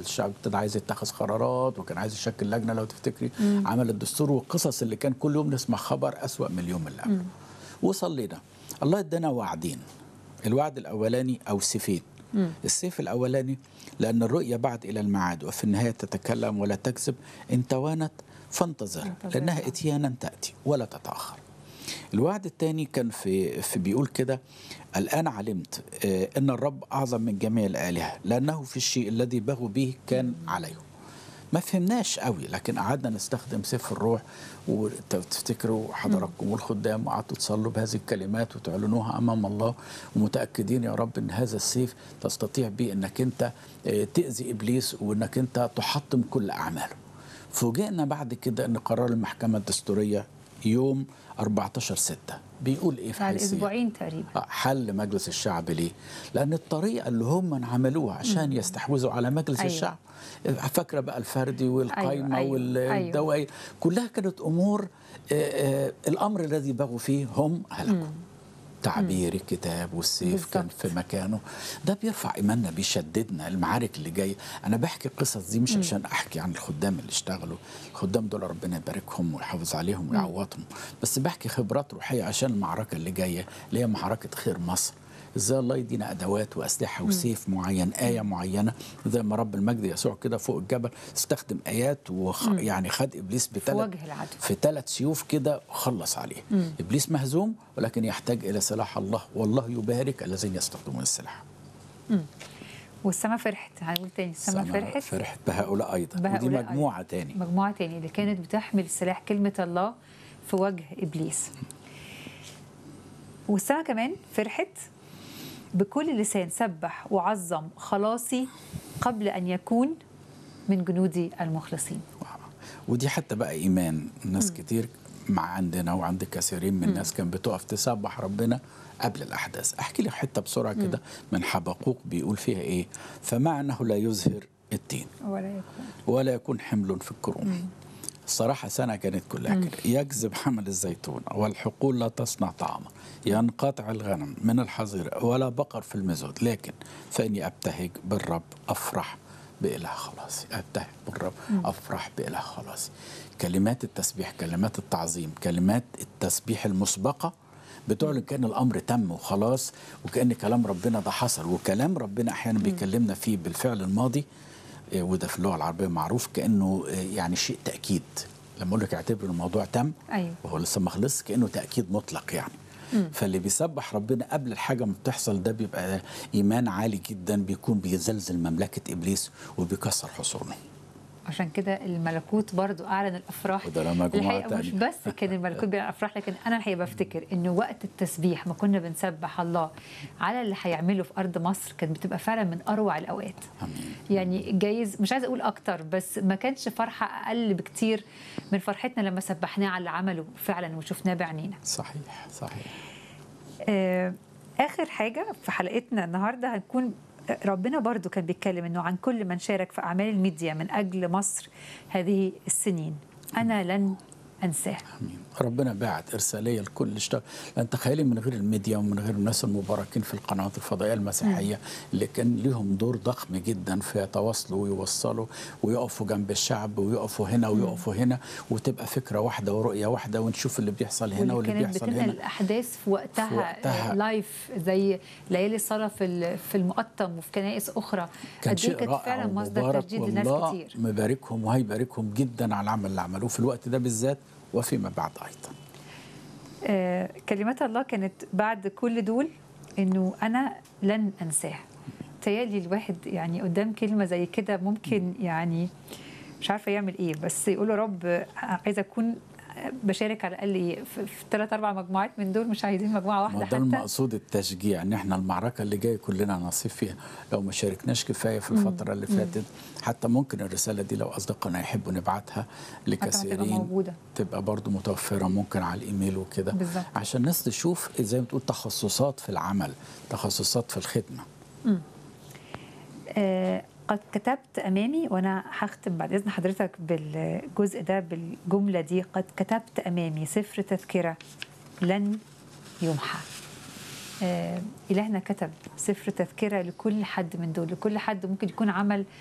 الشعب ابتدى عايز يتخذ قرارات وكان عايز يشكل لجنه لو تفتكري عمل الدستور والقصص اللي كان كل يوم نسمع خبر اسوا من اليوم اللي قبله وصلينا الله ادانا وعدين الوعد الاولاني او سيفين السيف الاولاني لان الرؤيا بعد الى الميعاد وفي النهايه تتكلم ولا تكذب ان توانت فانتظر فانتظر. لانها اتيانا تاتي ولا تتاخر الوعد الثاني كان في, في بيقول كده الآن علمت آه، أن الرب أعظم من جميع الآلهة لأنه في الشيء الذي بغوا به كان عليه ما فهمناش قوي لكن قعدنا نستخدم سيف الروح وتفتكروا حضراتكم والخدام وقعدتوا تصلوا بهذه الكلمات وتعلنوها امام الله ومتاكدين يا رب ان هذا السيف تستطيع به انك انت آه، تاذي ابليس وانك انت تحطم كل اعماله. فوجئنا بعد كده ان قرار المحكمه الدستوريه يوم 14 6 بيقول ايه في بعد حيثيات؟ اسبوعين تقريبا آه، حل مجلس الشعب ليه؟ لأن الطريقة اللي هم عملوها عشان يستحوذوا على مجلس أيوة. أيوة. الشعب فاكرة بقى الفردي والقايمة أيوة، أيوة. أيوة. والدوائي كلها كانت أمور آه، آه، الأمر الذي بغوا فيه هم هلكوا تعبير الكتاب والسيف كان بالظبط. في مكانه ده بيرفع ايماننا بيشددنا المعارك اللي جايه انا بحكي القصص دي مش عشان احكي عن الخدام اللي اشتغلوا الخدام دول ربنا يباركهم ويحافظ عليهم ويعوضهم بس بحكي خبرات روحيه عشان المعركه اللي جايه اللي هي معركه خير مصر ازاي الله يدينا ادوات واسلحه وسيف معين ايه معينه زي ما رب المجد يسوع كده فوق الجبل استخدم ايات وخ... يعني خد ابليس في بثلاث وجه العدو في ثلاث سيوف كده خلص عليه ابليس مهزوم ولكن يحتاج الى سلاح الله والله يبارك الذين يستخدمون السلاح والسما فرحت هنقول تاني السما سما فرحت فرحت بهؤلاء ايضا ودي بهؤلاء مجموعه تاني مجموعة تاني اللي كانت بتحمل سلاح كلمة الله في وجه إبليس والسما كمان فرحت بكل لسان سبح وعظم خلاصي قبل أن يكون من جنودي المخلصين ودي حتى بقى ايمان ناس كتير مع عندنا وعند كثيرين من الناس كان بتقف تسبح ربنا قبل الاحداث احكي لك حته بسرعه كده من حبقوق بيقول فيها ايه فمع انه لا يزهر التين ولا يكون ولا يكون حمل في الكروم الصراحة سنة كانت كلها كده يجذب حمل الزيتون والحقول لا تصنع طعاما ينقطع الغنم من الحظيرة ولا بقر في المزود لكن فإني أبتهج بالرب أفرح بإله خلاصي أبتهج بالرب أفرح بإله خلاصي كلمات التسبيح كلمات التعظيم كلمات التسبيح المسبقة بتعلن كان الامر تم وخلاص وكان كلام ربنا ده حصل وكلام ربنا احيانا بيكلمنا فيه بالفعل الماضي آه، وده في اللغه العربيه معروف كانه آه، يعني شيء تاكيد لما اقول لك اعتبر الموضوع تم أيوة. وهو لسه ما خلص كانه تاكيد مطلق يعني فاللي بيسبح ربنا قبل الحاجه ما بتحصل ده بيبقى ايمان عالي جدا بيكون بيزلزل مملكه ابليس وبيكسر حصونه عشان كده الملكوت برضو اعلن الافراح وده له مجموعة الحقيقه مش تانية. بس كان الملكوت بيعلن الافراح لكن انا الحقيقه بفتكر انه وقت التسبيح ما كنا بنسبح الله على اللي هيعمله في ارض مصر كانت بتبقى فعلا من اروع الاوقات امين يعني جايز مش عايزه اقول اكتر بس ما كانش فرحه اقل بكتير من فرحتنا لما سبحناه على اللي عمله فعلا وشفناه بعينينا صحيح صحيح آه، اخر حاجه في حلقتنا النهارده هنكون ربنا برضو كان بيتكلم انه عن كل من شارك في اعمال الميديا من اجل مصر هذه السنين انا لن انساه امين ربنا بعت ارساليه لكل اشتغل لان تخيلي من غير الميديا ومن غير الناس المباركين في القنوات الفضائيه المسيحيه اللي كان لهم دور ضخم جدا في يتواصلوا ويوصلوا ويقفوا جنب الشعب ويقفوا هنا ويقفوا هنا وتبقى فكره واحده ورؤيه واحده ونشوف اللي بيحصل هنا واللي واللي كانت بيحصل بتنقل هنا الاحداث في وقتها, في وقتها. آه، لايف زي ليالي الصلاه في ال- في المقطم وفي كنائس اخرى كان قد إيه شيء كانت رائع فعلا مصدر ومبارك تجديد لناس والله كتير مباركهم وهيباركهم جدا على العمل اللي عملوه في الوقت ده بالذات وفيما بعد ايضا آه، كلمات الله كانت بعد كل دول انه انا لن انساه تيالي الواحد يعني قدام كلمه زي كده ممكن يعني مش عارفه يعمل ايه بس يقول له رب عايزه اكون بشارك على الاقل ايه في ثلاث اربع مجموعات من دول مش عايزين مجموعه ما واحده ده حتى المقصود التشجيع ان احنا المعركه اللي جايه كلنا نصيب فيها لو ما شاركناش كفايه في الفتره اللي فاتت حتى ممكن الرساله دي لو اصدقائنا يحبوا نبعتها هتبقى لكثيرين موجودة. تبقى برضو متوفره ممكن على الايميل وكده بالظبط. عشان الناس تشوف زي ما تقول تخصصات في العمل تخصصات في الخدمه آه، قد كتبت امامي وانا هختم بعد اذن حضرتك بالجزء ده بالجمله دي قد كتبت امامي سفر تذكره لن يمحى آه، إلهنا كتب سفر تذكرة لكل حد من دول لكل حد ممكن يكون عمل